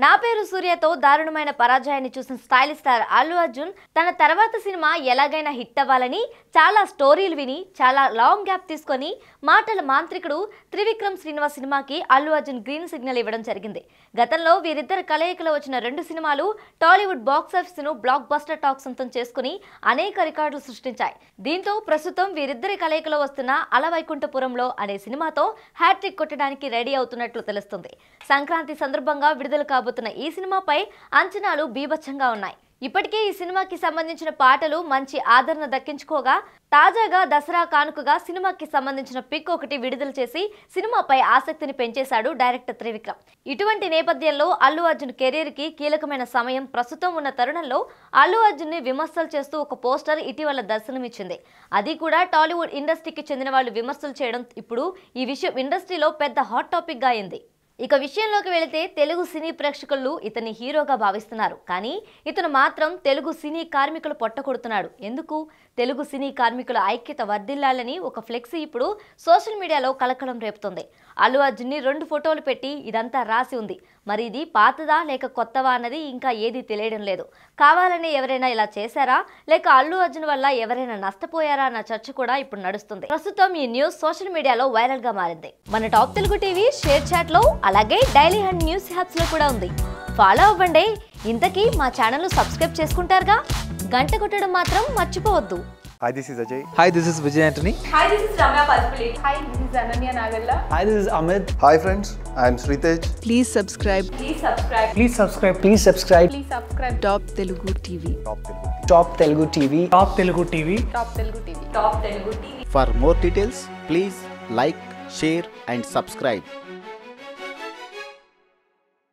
నా పేరు సూర్యతో దారుణమైన పరాజయాన్ని చూసిన స్టైలిష్ స్టార్ అల్లు అర్జున్ తన తర్వాత సినిమా ఎలాగైనా హిట్ అవ్వాలని చాలా స్టోరీలు విని చాలా లాంగ్ గ్యాప్ తీసుకొని మాటల మాంత్రికుడు త్రివిక్రమ్ శ్రీనివాస్ సినిమాకి అల్లు అర్జున్ గ్రీన్ సిగ్నల్ ఇవ్వడం జరిగింది గతంలో వీరిద్దరు కలయికలో వచ్చిన రెండు సినిమాలు టాలీవుడ్ బాక్స్ ఆఫీస్ ను బ్లాక్ బస్టర్ టాక్ సొంతం చేసుకుని అనేక రికార్డులు సృష్టించాయి దీంతో ప్రస్తుతం వీరిద్దరి కలయికలో వస్తున్న అలవైకుంఠపురంలో అనే సినిమాతో హ్యాట్రిక్ కొట్టడానికి రెడీ అవుతున్నట్లు తెలుస్తుంది సంక్రాంతి సందర్భంగా విడుదల కాబోతున్న ఈ సినిమాపై అంచనాలు బీభత్సంగా ఉన్నాయి ఇప్పటికే ఈ సినిమాకి సంబంధించిన పాటలు మంచి ఆదరణ దక్కించుకోగా తాజాగా దసరా కానుకగా సినిమాకి సంబంధించిన పిక్ ఒకటి విడుదల చేసి సినిమాపై ఆసక్తిని పెంచేశాడు డైరెక్టర్ త్రివిక్రమ్ ఇటువంటి నేపథ్యంలో అల్లు అర్జున్ కెరీర్ కి కీలకమైన సమయం ప్రస్తుతం ఉన్న తరుణంలో అల్లు అర్జున్ ని విమర్శలు చేస్తూ ఒక పోస్టర్ ఇటీవల దర్శనమిచ్చింది అది కూడా టాలీవుడ్ ఇండస్ట్రీకి చెందిన వాళ్ళు విమర్శలు చేయడం ఇప్పుడు ఈ విషయం ఇండస్ట్రీలో పెద్ద హాట్ టాపిక్ గా అయింది ఇక విషయంలోకి వెళితే తెలుగు సినీ ప్రేక్షకులు ఇతని హీరోగా భావిస్తున్నారు కానీ ఇతను మాత్రం తెలుగు సినీ కార్మికులు పొట్టకొడుతున్నాడు ఎందుకు తెలుగు సినీ కార్మికుల ఐక్యత వర్ధిల్లాలని ఒక ఫ్లెక్సీ ఇప్పుడు సోషల్ మీడియాలో కలకలం రేపుతుంది అల్లు అర్జున్ని రెండు ఫోటోలు పెట్టి ఇదంతా రాసి ఉంది మరి ఇది పాతదా లేక కొత్తవా అన్నది ఇంకా ఏది తెలియడం లేదు కావాలని ఎవరైనా ఇలా చేశారా లేక అల్లు అర్జున్ వల్ల ఎవరైనా నష్టపోయారా అన్న చర్చ కూడా ఇప్పుడు నడుస్తుంది ప్రస్తుతం ఈ న్యూస్ సోషల్ మీడియాలో వైరల్ గా మారింది మన top Telugu TV ShareChat లో అలాగే డైలీ హండ్ న్యూస్ హ్యాప్స్ లో కూడా ఉంది ఫాలో అవ్వండి ఇంతకీ మా ఛానల్ సబ్స్క్రైబ్ చేసుకుంటారుగా గంట కొట్టడం మాత్రం మర్చిపోవద్దు Hi, this is Ajay. Hi, this is Vijay Antony. Hi, this is Ramya Paspalate. Hi, this is Ananya Nagalla. Hi, this is Amit. Hi, friends. I am Sritej. Please subscribe Please subscribe. Please subscribe. Please subscribe. Please subscribe. Top Telugu TV. Top Telugu TV. Top Telugu TV. Top Telugu TV. Top Telugu TV. For more details, please like, share, and subscribe.